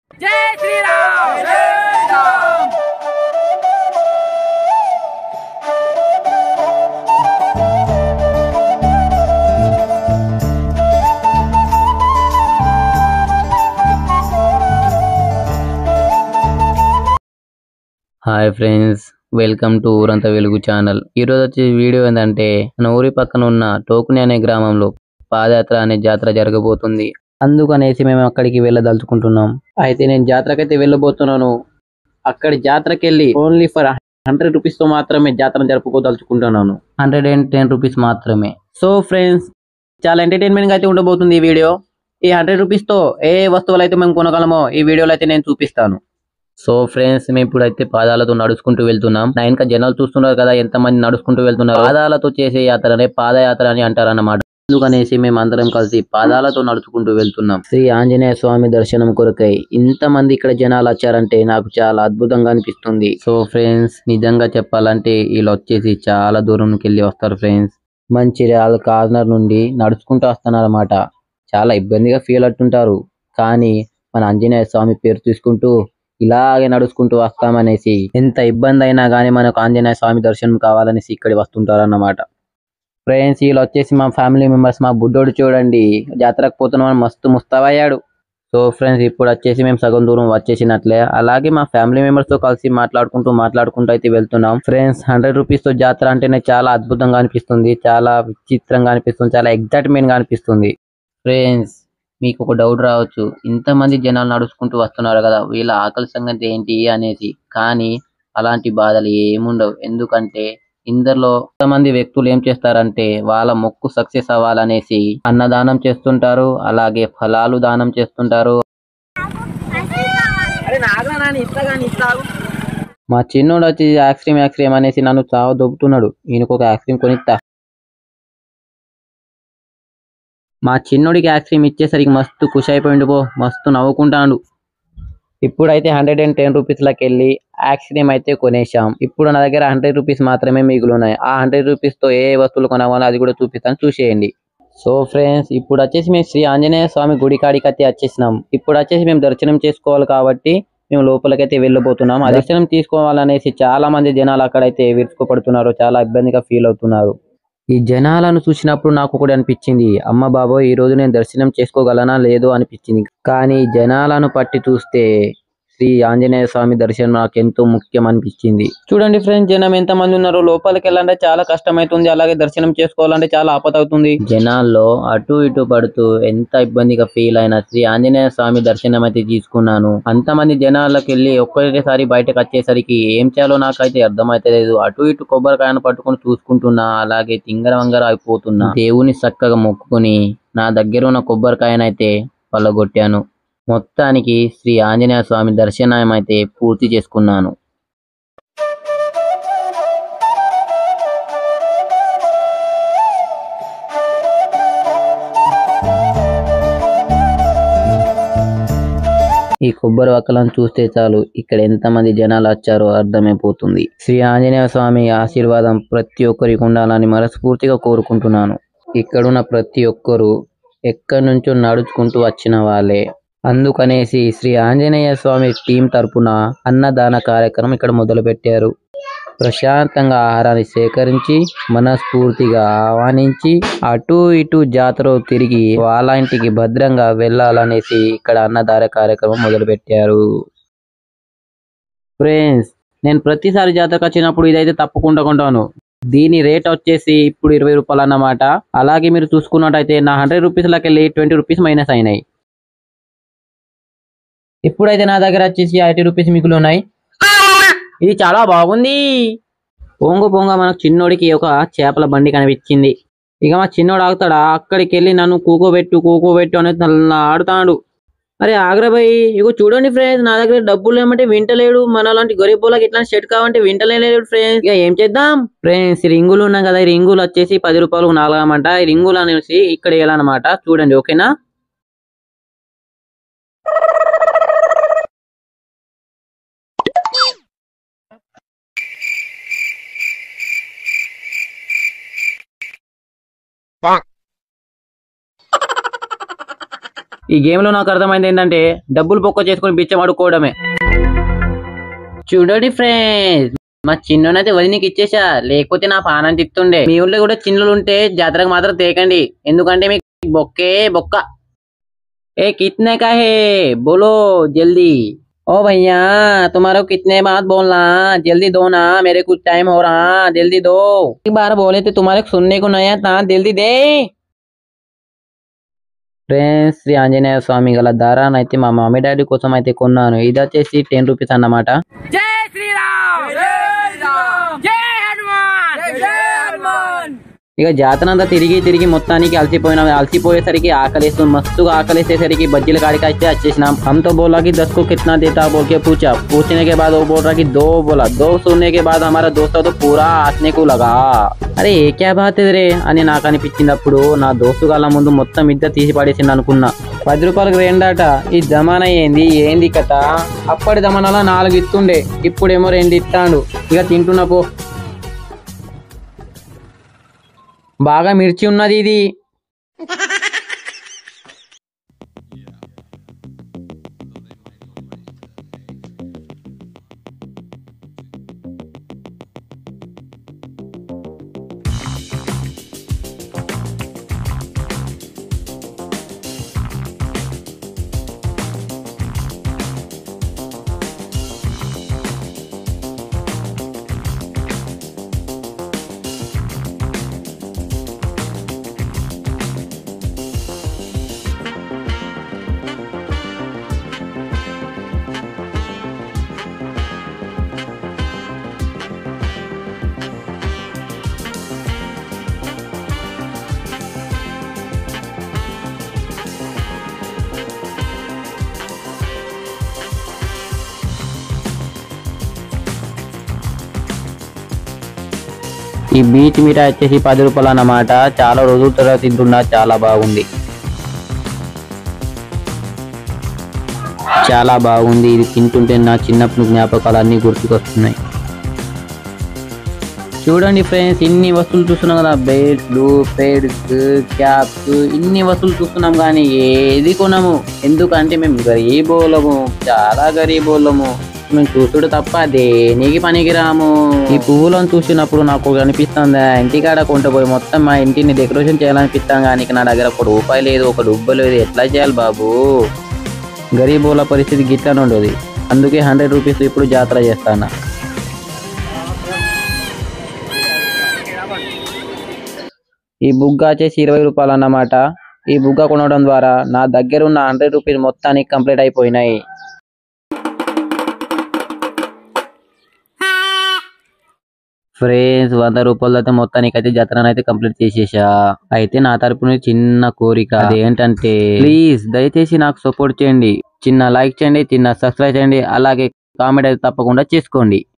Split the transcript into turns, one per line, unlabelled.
జై శ్రీరామ్ జై Sriram
hi friends welcome to ఊరంతా వెలుగు ఛానల్ ఈరోజు వచ్చే వీడియో ఏంటంటే మన ఊరి పక్కన ఉన్న టోకుని అనే గ్రామంలో పాదయాత్ర అనే జాతర జరగబోతుంది అందుకనేసి మేము అక్కడికి వెళ్ళదలుచుకుంటున్నాం అయితే నేను జాతరకైతే వెళ్ళబోతున్నాను అక్కడి జాతరకి వెళ్ళి ఓన్లీ ఫర్ హండ్రెడ్ రూపీస్ తో మాత్రమే జాతర జరుపుకోదలుచుకుంటున్నాను హండ్రెడ్ అండ్ టెన్ రూపీస్ మాత్రమే సో ఫ్రెండ్స్ చాలా ఎంటర్టైన్మెంట్ అయితే ఉండబోతుంది ఈ వీడియో ఈ హండ్రెడ్ రూపీస్ తో ఏ వస్తువులు అయితే మేము కొనగలమో ఈ వీడియోలో అయితే నేను చూపిస్తాను సో ఫ్రెండ్స్ మేము ఇప్పుడు అయితే పాదాలతో నడుచుకుంటూ వెళ్తున్నాం నా ఇంకా జనాలు చూస్తున్నారు కదా ఎంత మంది నడుచుకుంటూ వెళ్తున్నారు పాదాలతో చేసే యాత్రనే పాదయాత్ర అని అంటారన్నమాట అందుకనేసి మేము అందరం కలిసి పాదాలతో నడుచుకుంటూ వెళ్తున్నాం శ్రీ ఆంజనేయ స్వామి దర్శనం కొరకై ఇంత మంది ఇక్కడ జనాలు వచ్చారంటే నాకు చాలా అద్భుతంగా అనిపిస్తుంది సో ఫ్రెండ్స్ నిజంగా చెప్పాలంటే వీళ్ళు వచ్చేసి చాలా దూరంకి వెళ్ళి వస్తారు ఫ్రెండ్స్ మంచిర్యాల కార్నర్ నుండి నడుచుకుంటూ వస్తున్నారు చాలా ఇబ్బందిగా ఫీల్ అవుతుంటారు కానీ మన ఆంజనేయ స్వామి పేరు తీసుకుంటూ ఇలాగే నడుచుకుంటూ వస్తామనేసి ఎంత ఇబ్బంది అయినా కానీ మనకు ఆంజనేయ స్వామి దర్శనం కావాలనేసి ఇక్కడ వస్తుంటారు అన్నమాట ఫ్రెండ్స్ వీళ్ళు వచ్చేసి మా ఫ్యామిలీ మెంబర్స్ మా బుడ్డోడు చూడండి జాతరకు పోతున్నామని మస్తు ముస్తావయ్యాడు సో ఫ్రెండ్స్ ఇప్పుడు వచ్చేసి మేము సగం దూరం వచ్చేసినట్లే అలాగే మా ఫ్యామిలీ మెంబర్స్ తో కలిసి మాట్లాడుకుంటూ మాట్లాడుకుంటూ అయితే వెళ్తున్నాం ఫ్రెండ్స్ హండ్రెడ్ రూపీస్ తో జాతర అంటేనే చాలా అద్భుతంగా అనిపిస్తుంది చాలా విచిత్రంగా అనిపిస్తుంది చాలా ఎగ్జైట్మెంట్ గా అనిపిస్తుంది ఫ్రెండ్స్ మీకు ఒక డౌట్ రావచ్చు ఇంతమంది జనాలు నడుచుకుంటూ వస్తున్నారు కదా వీళ్ళ ఆకలి సంగతి ఏంటి అనేసి కానీ అలాంటి బాధలు ఏముండవు ఎందుకంటే ఇందరిలో కొంతమంది వ్యక్తులు ఏం చేస్తారంటే వాళ్ళ మొక్కు సక్సెస్ అవ్వాలనేసి అన్నదానం చేస్తుంటారు అలాగే ఫలాలు దానం చేస్తుంటారు
అరే నాగరా నాని ఇస్తా కానీ ఇస్తావు
మా చిన్నోడు వచ్చి ఐస్ క్రీమ్ ఐస్ క్రీమ్ అనేసి నన్ను చావ దొబ్బుతున్నాడు ఈయనకు ఒక ఐస్ క్రీమ్ కొనిస్తా మా చిన్నోడికి ఐస్ క్రీమ్ ఇచ్చేసరికి మస్తు ఖుషి అయిపోయిండు పో మస్తు నవ్వుకుంటాడు ఇప్పుడైతే హండ్రెడ్ అండ్ టెన్ రూపీస్ లకి వెళ్ళి ఐస్ క్రీమ్ అయితే కొనేసాం ఇప్పుడు నా దగ్గర హండ్రెడ్ రూపీస్ మాత్రమే మిగిలి ఉన్నాయి ఆ హండ్రెడ్ రూపీస్ తో ఏ ఏ వస్తువులు కొనాలో అది కూడా చూపిస్తాను చూసేయండి సో ఫ్రెండ్స్ ఇప్పుడు వచ్చేసి మేము శ్రీ ఆంజనేయ స్వామి గుడి కాడికి అయితే వచ్చేసినాం ఇప్పుడు వచ్చేసి మేము దర్శనం చేసుకోవాలి కాబట్టి మేము లోపలికైతే వెళ్ళబోతున్నాం ఆ దర్శనం తీసుకోవాలనేసి చాలా మంది జనాలు అక్కడైతే విరుచుకుపడుతున్నారు చాలా ఇబ్బందిగా ఫీల్ అవుతున్నారు ఈ జనాలను చూసినప్పుడు నాకు ఒకటి అనిపించింది అమ్మ బాబోయ్ ఈ రోజు నేను దర్శనం చేసుకోగలనా లేదో అనిపించింది కానీ జనాలను పట్టి చూస్తే శ్రీ ఆంజనేయ స్వామి దర్శనం నాకు ఎంతో ముఖ్యం అనిపించింది చూడండి ఫ్రెండ్స్ జనం ఎంత మంది ఉన్నారు లోపలికి వెళ్ళాలంటే చాలా కష్టమైతుంది అలాగే దర్శనం చేసుకోవాలంటే చాలా ఆపద అవుతుంది జనాల్లో అటు ఇటు పడుతూ ఎంత ఇబ్బందిగా ఫీల్ అయినా శ్రీ ఆంజనేయ స్వామి దర్శనం అయితే తీసుకున్నాను అంతమంది జనాలకు వెళ్ళి ఒక్కసారి బయటకు వచ్చేసరికి ఏం చేయాలో నాకైతే అర్థమైతే లేదు అటు ఇటు కొబ్బరికాయను పట్టుకొని చూసుకుంటున్నా అలాగే తింగర వంగర అయిపోతున్నా దేవుని చక్కగా మొక్కుకొని నా దగ్గర ఉన్న కొబ్బరికాయనైతే పళ్ళగొట్టాను మొత్తానికి శ్రీ ఆంజనేయ స్వామి దర్శనం అయితే పూర్తి చేసుకున్నాను ఈ కొబ్బరి వక్కలను చూస్తే చాలు ఇక్కడ ఎంతమంది జనాలు వచ్చారో అర్థమైపోతుంది శ్రీ ఆంజనేయ స్వామి ఆశీర్వాదం ప్రతి ఒక్కరికి ఉండాలని మనస్ఫూర్తిగా కోరుకుంటున్నాను ఇక్కడున్న ప్రతి ఒక్కరూ ఎక్కడి నుంచో నడుచుకుంటూ వచ్చిన వాళ్ళే అందుకనేసి శ్రీ ఆంజనేయ స్వామి టీం తరపున అన్నదాన కార్యక్రమం ఇక్కడ మొదలు పెట్టారు ప్రశాంతంగా ఆహారాన్ని సేకరించి మనస్ఫూర్తిగా ఆహ్వానించి అటు ఇటు జాతర తిరిగి వాళ్ళ ఇంటికి భద్రంగా వెళ్ళాలనేసి ఇక్కడ అన్నదాన కార్యక్రమం మొదలు పెట్టారు ఫ్రెండ్స్ నేను ప్రతిసారి జాతరకు వచ్చినప్పుడు ఇదైతే తప్పకుండా కొంటాను దీని రేట్ వచ్చేసి ఇప్పుడు ఇరవై రూపాయలు అన్నమాట అలాగే మీరు చూసుకున్నట్టయితే నా హండ్రెడ్ రూపీస్ లకి వెళ్ళి ట్వంటీ రూపీస్ మైనస్ అయినాయి ఇప్పుడైతే నా దగ్గర వచ్చేసి ఎయిటీ రూపీస్ మిగులు ఉన్నాయి ఇది చాలా బాగుంది పొంగ పొంగ మనకు చిన్నోడికి ఒక చేపల బండి కనిపించింది ఇక మా చిన్నోడు ఆగుతాడా అక్కడికి వెళ్ళి నన్ను కూకోబెట్టు కూకోబెట్టు అనేది నన్ను ఆడుతాడు అరే ఆగ్రబాయ్ ఇగో చూడండి ఫ్రెండ్స్ నా దగ్గర డబ్బులు ఏమంటే వింటలేడు మన లాంటి గరీబులకి ఇట్లా సెట్ కావంటే వింటలేడు ఫ్రెండ్స్ ఇక ఏం చేద్దాం ఫ్రెండ్స్ ఈ రింగులు ఉన్నాయి కదా ఈ రింగులు వచ్చేసి పది రూపాయలు నాలుగమంట ఈ రింగులు అనేసి ఇక్కడ వేయాలన్నమాట చూడండి ఓకేనా ఈ గేమ్ లో నాకు అర్థమైంది ఏంటంటే డబ్బులు బొక్క చేసుకొని బిచ్చం అడుక్కోవడమే చూడండి ఫ్రెండ్స్ మా చిన్ననైతే వదినికి ఇచ్చేసా లేకపోతే నా పానం తిత్తుండే మీ ఊళ్ళో కూడా చిన్నులు ఉంటే జాతరకు మాత్రం తేకండి ఎందుకంటే మీకు బొక్కే బొక్క ఏ కితనే का है बोलो जल्दी ओ भैया तुम्हारे को कितने बात बोलना जल्दी दो ना मेरे कुछ टाइम हो रहा जल्दी दो एक बार बोले तो तुम्हारे को सुनने को नहीं आता जल्दी दे ఫ్రెండ్స్ శ్రీ ఆంజనేయ స్వామి గల దారాన్ని అయితే మా మమ్మీ డాడీ కోసం అయితే కొన్నాను ఇది వచ్చేసి టెన్ రూపీస్ అన్నమాట
జై శ్రీరామ్ జై శ్రీరామ్ జై హనుమాన్ జై హనుమాన్
ఇక జాతర అంతా తిరిగి తిరిగి మొత్తానికి అలసిపోయినా అలసిపోయేసరికి ఆకలిస్తుంది మస్తుగా ఆకలిసేసరికి బజ్జీల కాడికి అయితే వచ్చేసినాం हम तो बोला कि दस को कितना देता बोल के पूछा पूछने के बाद वो बोल रहा कि दो बोला दो सुनने के बाद हमारा दोस्त तो पूरा हंसने को लगा అరే ఏ క్యా బాత్ రే అని నాకు అనిపించింది అప్పుడు నా దోస్తు గాల ముందు మొత్తం ఇద్దరు తీసి పడేసింది అనుకున్నా పది రూపాయలకు రెండట ఈ జమానా ఏంది ఏంది కథ అప్పటి జమానాలో నాలుగు ఇస్తుండే ఇప్పుడేమో రెండు ఇస్తాడు ఇక తింటున్నా పో బాగా మిర్చి ఉన్నది ఇది ఈ బీచ్ మీట వచ్చేసి పది రూపాయలు అన్నమాట చాలా రోజుల తర్వాత తింటున్నా చాలా బాగుంది చాలా బాగుంది ఇది తింటుంటే నా చిన్నప్పుడు జ్ఞాపకాలు అన్ని గుర్తుకొస్తున్నాయి చూడండి ఫ్రెండ్స్ ఇన్ని వస్తువులు చూస్తున్నాం కదా బెల్ట్లు పేడ్స్ క్యాప్స్ ఇన్ని వస్తువులు చూస్తున్నాం కానీ ఏది కొనము ఎందుకంటే మేము గరీబోళ్ళము చాలా గరీబోళ్ళము మేము చూసుడు తప్ప దేనికి పనికిరాము ఈ పువ్వులను చూసినప్పుడు నాకు అనిపిస్తుంది ఇంటికాడ కొంట పోయి మొత్తం మా ఇంటిని డెకరేషన్ చేయాలనిపిస్తాం కానీ నా దగ్గర ఒక రూపాయి లేదు ఒక డుబ్బ లేదు ఎట్లా చేయాలి బాబు గరీబోళ్ళ పరిస్థితి గిట్లనే ఉండదు అందుకే హండ్రెడ్ రూపీస్ ఇప్పుడు జాతర చేస్తాను ఈ బుగ్గ వచ్చేసి ఇరవై రూపాయలు అన్నమాట ఈ బుగ్గ కొనడం ద్వారా నా దగ్గర ఉన్న హండ్రెడ్ రూపీస్ మొత్తానికి కంప్లీట్ అయిపోయినాయి ఫ్రెండ్స్ వంద రూపాయలతో మొత్తానికి అయితే జతరను అయితే కంప్లీట్ చేసేసా అయితే నా తరపున చిన్న కోరిక అదేంటంటే ప్లీజ్ దయచేసి నాకు సపోర్ట్ చేయండి చిన్న లైక్ చేయండి చిన్న సబ్స్క్రైబ్ చేయండి అలాగే కామెంట్ అయితే తప్పకుండా చేసుకోండి